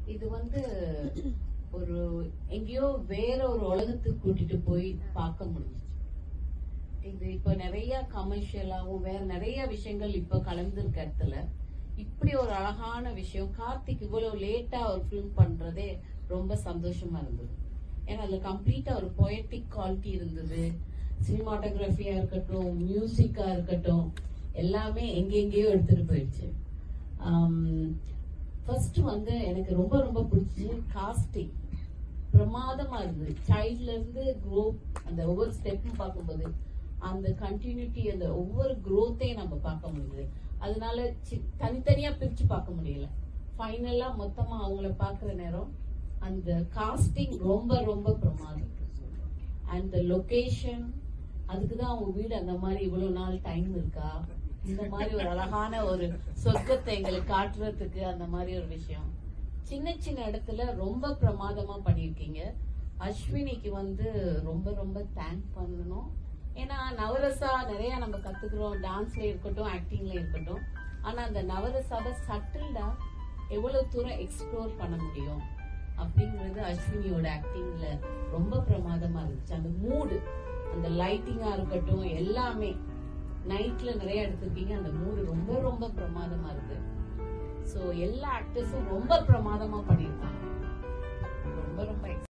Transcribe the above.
இது வந்து ஒரு எங்கேயோ வேற ஒரு உலகத்துக்கு கூட்டிட்டு போய் பார்க்க முடிஞ்சுச்சு இது இப்ப நிறைய கமர்ஷியலாவும் வேற நிறைய விஷயங்கள் இப்ப கலந்துருக்க இடத்துல இப்படி ஒரு அழகான விஷயம் கார்த்திக் இவ்வளவு லேட்டா ஒரு ஃபிலிம் பண்றதே ரொம்ப சந்தோஷமா இருந்தது ஏன்னா அதுல கம்ப்ளீட்டா ஒரு பொயட்டிக் குவாலிட்டி இருந்தது சினிமாட்டோகிராஃபியா இருக்கட்டும் மியூசிக்கா இருக்கட்டும் எல்லாமே எங்கெங்கேயோ எடுத்துட்டு போயிடுச்சு ஃபர்ஸ்ட் வந்து எனக்கு ரொம்ப ரொம்ப பிடிச்சது காஸ்டிங் பிரமாதமா இருந்தது சைல்ட்ல இருந்து க்ரோ அந்த ஒவ்வொரு ஸ்டெப்பும் பார்க்கும்போது அந்த கண்டினியூட்டி அந்த ஒவ்வொரு growth-ஐயும் நம்ம பார்க்க முடியுது அதனால சி- தனித்தனியா பிரிச்சு பார்க்க முடியல ஃபைனலா மொத்தமா அவங்கள பார்க்குற நேரம் அந்த காஸ்டிங் ரொம்ப ரொம்ப பிரமாதம் அண்ட் லொகேஷன் அதுக்கு தான் அவங்க வீடு அந்த மாதிரி இவ்வளவு நாள் டைம் இருக்கா இந்த மாதிரி ஒரு அழகான ஒரு சொர்க்கத்தை எங்களுக்கு காட்டுறதுக்கு அந்த மாதிரி ஒரு விஷயம் சின்ன சின்ன இடத்துல ரொம்ப பிரமாதமா பண்ணியிருக்கீங்க அஸ்வினிக்கு வந்து ரொம்ப ரொம்ப தேங்க் பண்ணணும் ஏன்னா நவரசா நிறைய நம்ம கத்துக்கிறோம் டான்ஸ்ல இருக்கட்டும் ஆக்டிங்ல இருக்கட்டும் ஆனா அந்த நவரசாவை சட்டில்டா எவ்வளவு தூரம் எக்ஸ்ப்ளோர் பண்ண முடியும் அப்படிங்கிறது அஸ்வினியோட ஆக்டிங்ல ரொம்ப பிரமாதமா இருந்துச்சு அந்த மூடு அந்த லைட்டிங்கா இருக்கட்டும் எல்லாமே நைட்ல நிறைய எடுத்திருக்கீங்க அந்த மூடு ரொம்ப ரொம்ப பிரமாதமா இருக்கு சோ எல்லா ஆக்டர்ஸும் ரொம்ப பிரமாதமா பண்ணியிருக்காங்க ரொம்ப ரொம்ப